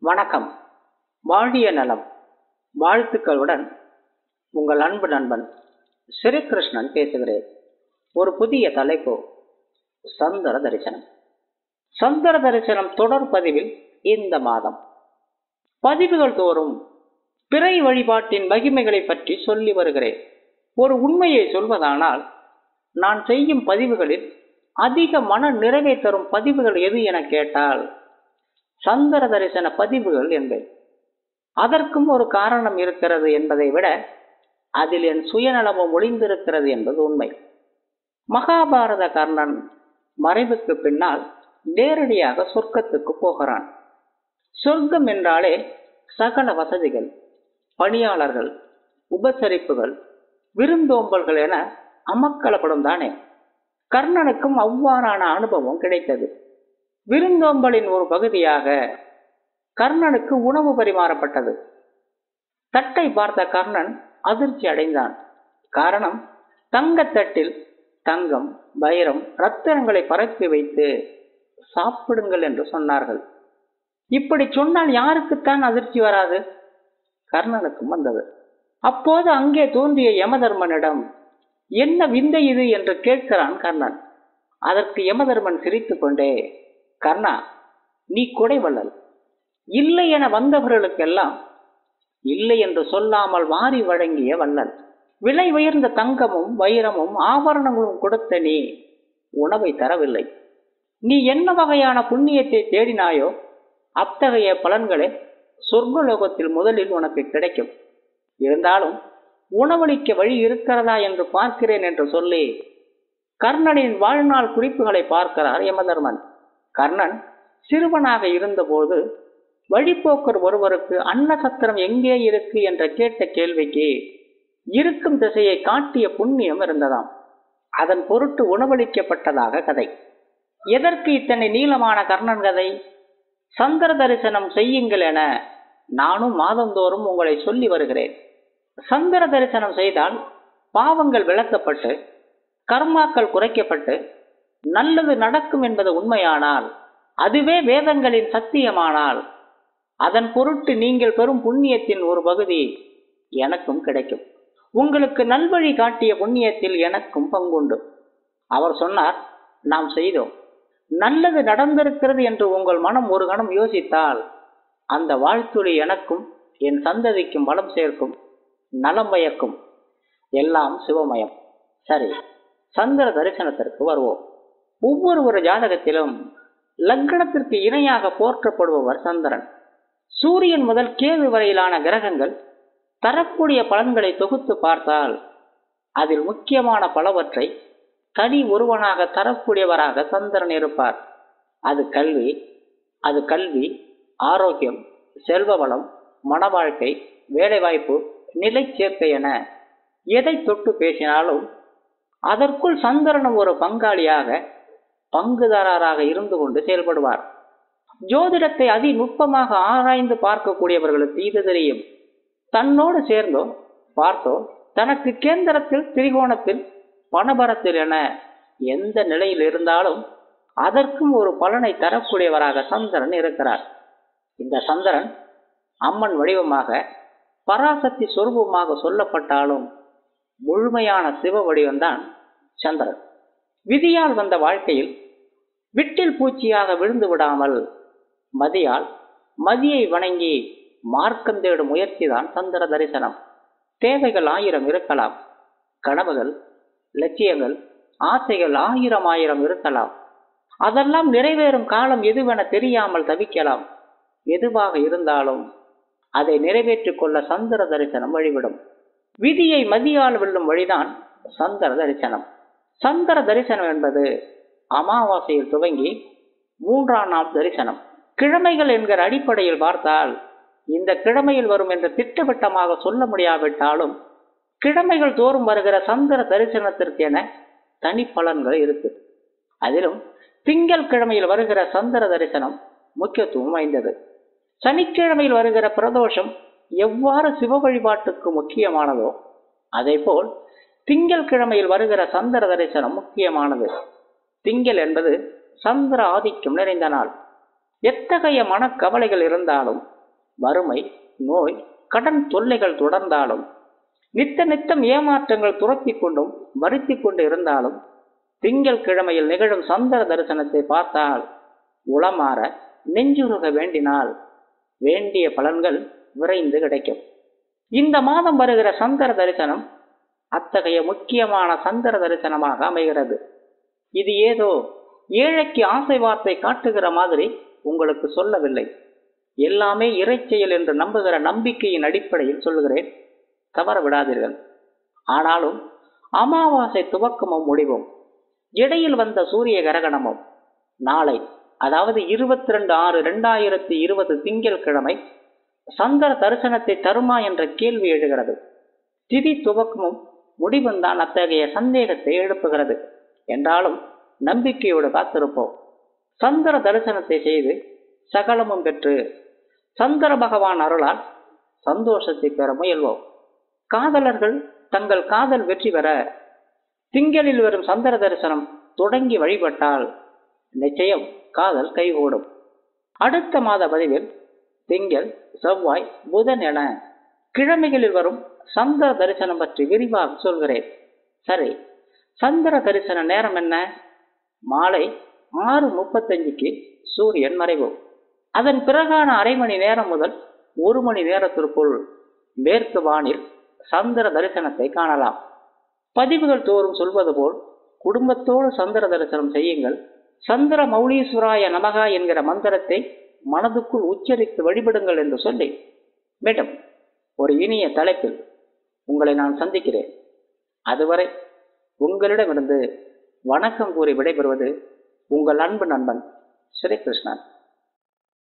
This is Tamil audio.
வணக்கம் வாழிய நலம் வாழ்த்துக்களுடன் உங்கள் அன்பு நண்பன் ஸ்ரீகிருஷ்ணன் பேசுகிறேன் ஒரு புதிய தலைப்பு சந்தர தரிசனம் சந்தர தரிசனம் தொடர் பதிவில் இந்த மாதம் பதிவுகள் தோறும் பிறை வழிபாட்டின் மகிமைகளை பற்றி சொல்லி வருகிறேன் ஒரு உண்மையை சொல்வதானால் நான் செய்யும் பதிவுகளில் அதிக மன நிறைவை தரும் பதிவுகள் எது என கேட்டால் சந்தர தரிசன பதிவுகள் என்பேன் அதற்கும் ஒரு காரணம் இருக்கிறது என்பதை விட அதில் என் சுயநலமும் ஒளிந்திருக்கிறது என்பது உண்மை மகாபாரத கர்ணன் மறைவுக்கு பின்னால் நேரடியாக சொர்க்கத்துக்கு போகிறான் சொர்க்கம் என்றாலே சகல வசதிகள் பணியாளர்கள் உபசரிப்புகள் விருந்தோம்பல்கள் என அமக்களப்படும் தானே கர்ணனுக்கும் அவ்வாறான அனுபவம் கிடைத்தது விருந்தோம்பலின் ஒரு பகுதியாக கர்ணனுக்கு உணவு பரிமாறப்பட்டது தட்டை பார்த்த கர்ணன் அதிர்ச்சி அடைந்தான் காரணம் தங்கத்தட்டில் தங்கம் வைரம் ரத்தினங்களை பரப்பி வைத்து சாப்பிடுங்கள் என்று சொன்னார்கள் இப்படி சொன்னால் யாருக்குத்தான் அதிர்ச்சி வராது கர்ணனுக்கும் வந்தது அப்போது அங்கே தோன்றிய யமதர்மனிடம் என்ன விந்தை இது என்று கேட்கிறான் கர்ணன் அதற்கு யமதர்மன் சிரித்து கொண்டே கர்ணா நீ கொடைவள்ளல் இல்லை என வந்தவர்களுக்கெல்லாம் இல்லை என்று சொல்லாமல் வாரி வழங்கிய வள்ளல் விலை உயர்ந்த தங்கமும் வைரமும் ஆபரணங்களும் கொடுத்த நீ உணவை தரவில்லை நீ என்ன வகையான புண்ணியத்தை தேடினாயோ அத்தகைய பலன்களே சொர்க்கலோகத்தில் முதலில் உனக்கு கிடைக்கும் இருந்தாலும் உணவளிக்க வழி இருக்கிறதா என்று பார்க்கிறேன் என்று சொல்லி கர்ணனின் வாழ்நாள் குறிப்புகளை பார்க்கிறார் யமதர்மன் கர்ணன் சிறுவனாக இருந்தபோது வழிப்போக்கர் ஒருவருக்கு அன்னசத்திரம் எங்கே இருக்கு என்ற கேட்ட கேள்விக்கு இருக்கும் திசையை காட்டிய புண்ணியம் இருந்ததாம் அதன் பொருட்டு உணவளிக்கப்பட்டதாக கதை எதற்கு இத்தனை நீளமான கர்ணன் கதை சந்திர தரிசனம் செய்யுங்கள் என நானும் மாதந்தோறும் உங்களை சொல்லி வருகிறேன் சந்திர தரிசனம் செய்தால் பாவங்கள் விளக்கப்பட்டு கர்மாக்கள் குறைக்கப்பட்டு நல்லது நடக்கும் என்பது உண்மையானால் அதுவே வேதங்களின் சத்தியமானால் அதன் பொருட்டு நீங்கள் பெறும் புண்ணியத்தின் ஒரு பகுதி எனக்கும் கிடைக்கும் உங்களுக்கு நல்வழி காட்டிய புண்ணியத்தில் எனக்கும் பங்குண்டு அவர் சொன்னார் நாம் செய்தோம் நல்லது நடந்திருக்கிறது என்று உங்கள் மனம் ஒரு கணம் யோசித்தால் அந்த வாழ்த்துளி எனக்கும் என் சந்ததிக்கும் வளம் சேர்க்கும் நலம் பயக்கும் எல்லாம் சிவமயம் சரி சந்திர தரிசனத்திற்கு வருவோம் ஒவ்வொரு ஒரு ஜாதகத்திலும் லக்னத்திற்கு இணையாக போற்றப்படுபவர் சந்திரன் சூரியன் முதல் கேது வரையிலான கிரகங்கள் தரக்கூடிய பலன்களை தொகுத்து பார்த்தால் அதில் முக்கியமான பலவற்றை தனி ஒருவனாக தரக்கூடியவராக சந்திரன் இருப்பார் அது கல்வி அது கல்வி ஆரோக்கியம் செல்வ வளம் மன வாழ்க்கை வேலைவாய்ப்பு நிலை சேர்க்கை என எதை தொட்டு பேசினாலும் அதற்குள் சந்திரனும் ஒரு பங்காளியாக பங்குதாரராக இருந்து கொண்டு செயல்படுவார் ஜோதிடத்தை அதி நுட்பமாக ஆராய்ந்து பார்க்கக்கூடியவர்களுக்கு இது தெரியும் தன்னோடு சேர்ந்தோ பார்த்தோ தனக்கு கேந்திரத்தில் திரிகோணத்தில் பணபரத்தில் என எந்த நிலையில் இருந்தாலும் அதற்கும் ஒரு பலனை தரக்கூடியவராக சந்திரன் இருக்கிறார் இந்த சந்திரன் அம்மன் வடிவமாக பராசக்தி சொரூபமாக சொல்லப்பட்டாலும் முழுமையான சிவ வடிவம்தான் சந்திரன் விதியால் வந்த வாழ்க்கையில் விட்டில் பூச்சியாக விழுந்து விடாமல் மதியால் மதியை வணங்கி மார்க்கம் தேடும் முயற்சிதான் சந்திர தரிசனம் தேவைகள் ஆயிரம் இருக்கலாம் கனவுகள் லட்சியங்கள் ஆசைகள் ஆயிரம் ஆயிரம் இருக்கலாம் அதெல்லாம் நிறைவேறும் காலம் எதுவென தெரியாமல் தவிக்கலாம் எதுவாக இருந்தாலும் அதை நிறைவேற்றிக் கொள்ள சந்திர தரிசனம் வழிவிடும் விதியை மதியால் வெல்லும் வழிதான் சந்திர தரிசனம் சந்திர தரிசனம் என்பது அமாவாசையில் துவங்கி மூன்றாம் நாள் தரிசனம் கிழமைகள் என்கிற அடிப்படையில் பார்த்தால் இந்த கிழமையில் வரும் என்று திட்டவட்டமாக சொல்ல முடியாவிட்டாலும் கிழமைகள் தோறும் வருகிற சந்திர தரிசனத்திற்கு என தனி பலன்கள் இருக்கு அதிலும் திங்கள் கிழமையில் வருகிற சந்திர தரிசனம் முக்கியத்துவம் வாய்ந்தது சனிக்கிழமையில் வருகிற பிரதோஷம் எவ்வாறு சிவ வழிபாட்டுக்கு முக்கியமானதோ அதே போல் திங்கள் கிழமையில் வருகிற சந்திர தரிசனம் முக்கியமானது திங்கள் என்பது சந்திர ஆதிக்கம் நிறைந்த நாள் எத்தகைய மனக்கவலைகள் இருந்தாலும் வறுமை நோய் கடன் தொல்லைகள் தொடர்ந்தாலும் நித்த நித்தம் ஏமாற்றங்கள் துரத்தி கொண்டும் வருத்தி கொண்டு இருந்தாலும் திங்கள் கிழமையில் நிகழும் சந்திர தரிசனத்தை பார்த்தால் உளமாற நெஞ்சுருக வேண்டினால் வேண்டிய பலன்கள் விரைந்து கிடைக்கும் இந்த மாதம் வருகிற சந்திர தரிசனம் அத்தகைய முக்கியமான சந்திர தரிசனமாக அமைகிறது இது ஏதோ ஏழைக்கு ஆசை வார்த்தை காட்டுகிற மாதிரி உங்களுக்கு சொல்லவில்லை எல்லாமே இறைச்செயல் என்று நம்புகிற நம்பிக்கையின் அடிப்படையில் சொல்லுகிறேன் தவற விடாதீர்கள் ஆனாலும் அமாவாசை துவக்கமும் முடிவும் இடையில் வந்த சூரிய கிரகணமும் நாளை அதாவது இருபத்தி ரெண்டு ஆறு ரெண்டாயிரத்தி இருபது திங்கள் கிழமை சந்திர தரிசனத்தை தருமா என்ற கேள்வி எழுகிறது திதி துவக்கமும் முடிவும் தான் அத்தகைய சந்தேகத்தை எழுப்புகிறது என்றாலும் நம்பிக்கையோடு காத்திருப்போம் சந்திர தரிசனத்தை செய்து சகலமும் பெற்று சந்திர பகவான் அருளால் சந்தோஷத்தை பெற முயல்வோம் காதலர்கள் தங்கள் காதல் வெற்றி பெற திங்களில் வரும் சந்திர தரிசனம் தொடங்கி வழிபட்டால் நிச்சயம் காதல் கைகூடும் அடுத்த மாத பதிவில் திங்கள் செவ்வாய் புதன் என கிழமைகளில் வரும் சந்திர தரிசனம் பற்றி விரிவாக சொல்கிறேன் சரி சந்திர தரிசன நேரம் என்ன மாலை ஆறு முப்பத்தஞ்சுக்கு சூரியன் மறைவு அதன் பிறகான அரை மணி நேரம் முதல் ஒரு மணி நேரத்திற்குள் மேற்கு வானில் சந்திர தரிசனத்தை காணலாம் பதிவுகள் தோறும் சொல்வது போல் குடும்பத்தோடு சந்திர தரிசனம் செய்யுங்கள் சந்திர மௌலீஸ்வராய நமகா என்கிற மந்திரத்தை மனதுக்குள் உச்சரித்து வழிபடுங்கள் என்று சொல்லி மேடம் ஒரு இனிய தலைப்பில் உங்களை நான் சந்திக்கிறேன் அதுவரை உங்களிடமிருந்து வணக்கம் கூறி விடைபெறுவது உங்கள் அன்பு நண்பன் ஸ்ரீகிருஷ்ணன்